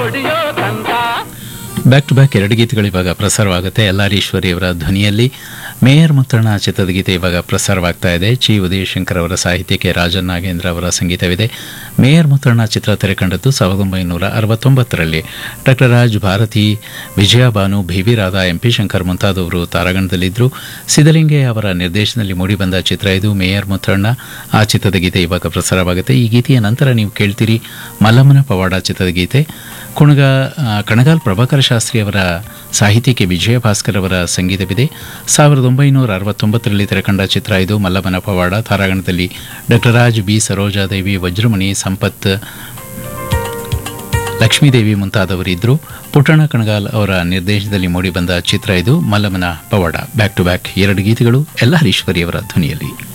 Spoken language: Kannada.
ಬ್ಯಾಕ್ ಟು ಬ್ಯಾಕ್ ಎರಡು ಗೀತೆಗಳು ಇವಾಗ ಪ್ರಸಾರವಾಗುತ್ತೆ ಎಲ್ಲಾರೀಶ್ವರಿಯವರ ಧ್ವನಿಯಲ್ಲಿ ಮೇಯರ್ ಮುತ್ತಣ್ಣ ಚಿತ್ರದ ಗೀತೆ ಇವಾಗ ಪ್ರಸಾರವಾಗ್ತಾ ಇದೆ ಚಿ ಉದಯಶಂಕರ್ ಅವರ ಸಾಹಿತ್ಯಕ್ಕೆ ರಾಜನ್ ನಾಗೇಂದ್ರ ಅವರ ಸಂಗೀತವಿದೆ ಮೇಯರ್ ಮುತ್ತಣ್ಣ ಚಿತ್ರ ತೆರೆಕಂಡದ್ದು ಸಾವಿರದ ಒಂಬೈನೂರ ಅರವತ್ತೊಂಬತ್ತರಲ್ಲಿ doctor Raj Bharathi Vijaya Bhanu B V Radha M P Shankar ಮುಂತಾದವರು ತಾರಾಗಣದಲ್ಲಿದ್ದರು ಸಿದ್ದಲಿಂಗಯ್ಯ ಅವರ ನಿರ್ದೇಶನದಲ್ಲಿ ಮೂಡಿಬಂದ ಚಿತ್ರ ಇದು ಮೇಯರ್ ಮುತ್ತಣ್ಣ ಆ ಚಿತ್ರದ ಗೀತೆ ಇವಾಗ ಪ್ರಸಾರವಾಗುತ್ತೆ ಈ ಗೀತೆಯ ನಂತರ ನೀವು ಕೇಳ್ತೀರಿ ಮಲ್ಲಮ್ಮನ ಪವಾಡ ಚಿತ್ರದ ಗೀತೆ ಕುಣಗ ಆ, ಕಣಗಾಲ್ ಪ್ರಭಾಕರ ಶಾಸ್ತ್ರಿ ಅವರ ಸಾಹಿತ್ಯಕ್ಕೆ ವಿಜಯ ಭಾಸ್ಕರ್ ಅವರ ಸಂಗೀತವಿದೆ ಸಾವಿರದ ಒಂಬೈನೂರ ಅರವತ್ತೊಂಬತ್ತರಲ್ಲಿ ತೆರೆಕಂಡ ಚಿತ್ರ ಇದು ಮಲ್ಲಮ್ಮನ ಪವಾಡ ತಾರಾಗಣದಲ್ಲಿ ಡಾಕ್ಟರ್ ರಾಜ್ ಬಿ ಸರೋಜಾದೇವಿ ವಜ್ರಮಣಿ ಸಂಪತ್ ಲಕ್ಷ್ಮೀದೇವಿ ಮುಂತಾದವರಿದ್ದರು ಪುಟ್ಟಣ ಕಣಗಾಲ್ ಅವರ ನಿರ್ದೇಶನದಲ್ಲಿ ಮೂಡಿಬಂದ ಚಿತ್ರ ಇದು ಮಲ್ಲಮ್ಮನ ಪವಾಡ ಬ್ಯಾಕ್ ಟು ಬ್ಯಾಕ್ ಎರಡು ಗೀತೆಗಳು ಎಲ್ಲ ಹರೀಶ್ವರಿ ಅವರ ಧ್ವನಿಯಲ್ಲಿ